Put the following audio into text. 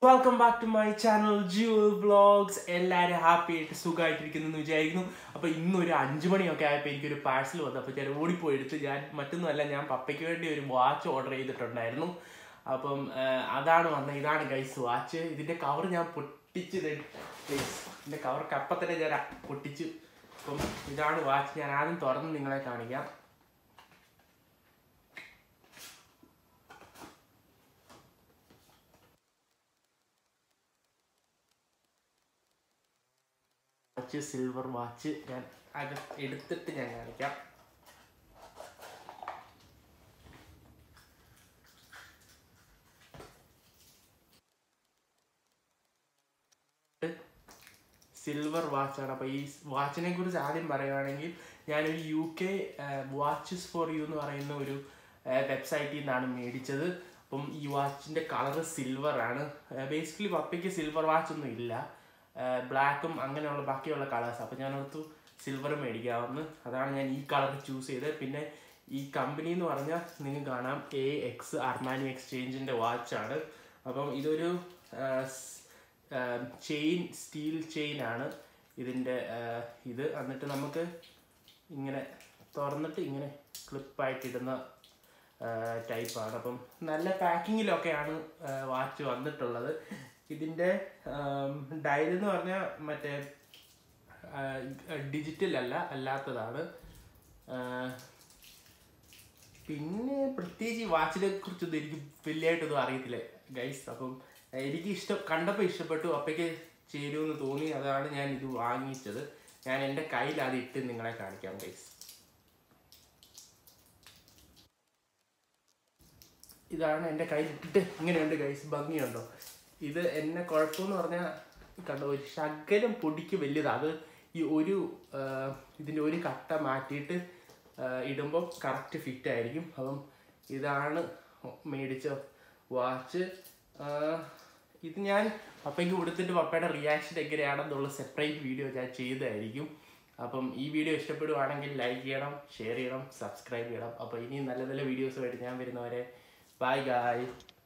welcome back to my channel Jewel vlogs എല്ലാവരും happy ആയിട്ട് സുഖമായിട്ടിരിക്കുന്നു എന്ന് വിചാരിക്കുന്നു അപ്പോൾ ഇന്നൊരു അഞ്ച് മണിയൊക്കെ ആയപ്പോൾ എനിക്കൊരു പാഴ്സൽ വന്നു അപ്പോൾ ഞാൻ ഓടിപ്പോയി എടുത്ത് ഞാൻ മറ്റൊന്നുമല്ല ഞാൻ പപ്പയ്ക്ക് വേണ്ടി ഒരു വാച്ച് ഓർഡർ ചെയ്തിട്ടുണ്ടായിരുന്നു അപ്പം ആ, അതാണ് വന്നത് ഇതാണ് ഗൈസ് വാച്ച് ഇതിൻ്റെ കവർ ഞാൻ പൊട്ടിച്ച് ഗൈസ് ഇതിൻ്റെ കവർ കപ്പ തന്നെ ഞാൻ പൊട്ടിച്ച് അപ്പം ഇതാണ് വാച്ച് ഞാൻ ആദ്യം തുറന്ന് നിങ്ങളെ കാണിക്കാം വാച്ച് സിൽവർ വാച്ച് ഞാൻ അത് എടുത്തിട്ട് ഞാൻ കാണിക്കാം സിൽവർ വാച്ചാണ് അപ്പോൾ ഈ വാച്ചിനെ കുറിച്ച് ആദ്യം പറയുകയാണെങ്കിൽ ഞാനൊരു U K watches for you എന്ന് പറയുന്ന ഒരു വെബ്സൈറ്റിൽ നിന്നാണ് മേടിച്ചത് അപ്പം ഈ വാച്ചിൻ്റെ കളറ് സിൽവർ ആണ് ബേസിക്കലി പപ്പയ്ക്ക് സിൽവർ വാച്ച് ഒന്നും ഇല്ല ബ്ലാക്കും അങ്ങനെയുള്ള ബാക്കിയുള്ള കളേഴ്സ് അപ്പോൾ ഞാൻ ഓർത്തു സിൽവർ മേടിക്കാമെന്ന് അതാണ് ഞാൻ ഈ കളർ ചൂസ് ചെയ്തത് പിന്നെ ഈ കമ്പനി എന്ന് പറഞ്ഞാൽ നിങ്ങൾക്ക് കാണാം എ എക്സ് അർമാനി എക്സ്ചേഞ്ചിൻ്റെ വാച്ചാണ് അപ്പം ഇതൊരു ചെയിൻ സ്റ്റീൽ ചെയിൻ ആണ് ഇതിൻ്റെ ഇത് എന്നിട്ട് നമുക്ക് ഇങ്ങനെ തുറന്നിട്ട് ഇങ്ങനെ ക്ലിപ്പായിട്ട് ഇടുന്ന ടൈപ്പാണ് അപ്പം നല്ല പാക്കിങ്ങിലൊക്കെയാണ് വാച്ച് വന്നിട്ടുള്ളത് ഇതിൻ്റെ ഡയൽ എന്ന് പറഞ്ഞാൽ മറ്റേ ഡിജിറ്റൽ അല്ല അല്ലാത്തതാണ് ആ, പിന്നെ പ്രത്യേകിച്ച് ഈ വാച്ചിനെ കുറിച്ചൊന്നും എനിക്ക് വലിയതായിട്ടൊന്നും അറിയത്തില്ല ഗൈസ് അപ്പം എനിക്ക് ഇഷ്ടം കണ്ടപ്പോൾ ഇഷ്ടപ്പെട്ടു അപ്പയ്ക്ക് ചേരുമെന്ന് തോന്നി അതാണ് ഞാൻ ഇത് വാങ്ങിച്ചത് ഞാൻ എൻ്റെ കയ്യിൽ അത് ഇട്ട് നിങ്ങളെ കാണിക്കാം ഗൈസ് ഇതാണ് എൻ്റെ കയ്യിൽ ഇട്ടിട്ട് ഇങ്ങനെയുണ്ട് ഗൈസ് ഭംഗിയുണ്ടോ ഇത് എന്നെ കുഴപ്പമെന്ന് പറഞ്ഞാൽ കണ്ടോ ഒരു ശകലം പൊടിക്ക് വലുതാണ് അത് ഈ ഒരു ആ, ഇതിൻ്റെ ഒരു കട്ട മാറ്റിയിട്ട് ഇടുമ്പോൾ കറക്റ്റ് ഫിറ്റ് ആയിരിക്കും അപ്പം ഇതാണ് മേടിച്ച വാച്ച് ഇത് ഞാൻ പപ്പയ്ക്ക് കൊടുത്തിട്ട് പപ്പയുടെ റിയാക്ഷൻ എങ്ങനെയാണെന്നുള്ള സെപ്പറേറ്റ് വീഡിയോ ഞാൻ ചെയ്തതായിരിക്കും അപ്പം ഈ വീഡിയോ ഇഷ്ടപ്പെടുവാണെങ്കിൽ ലൈക്ക് ചെയ്യണം ഷെയർ ചെയ്യണം സബ്സ്ക്രൈബ് ചെയ്യണം അപ്പോൾ ഇനി നല്ല നല്ല വീഡിയോസുമായിട്ട് ഞാൻ വരുന്നവരെ ബൈ ഗായ്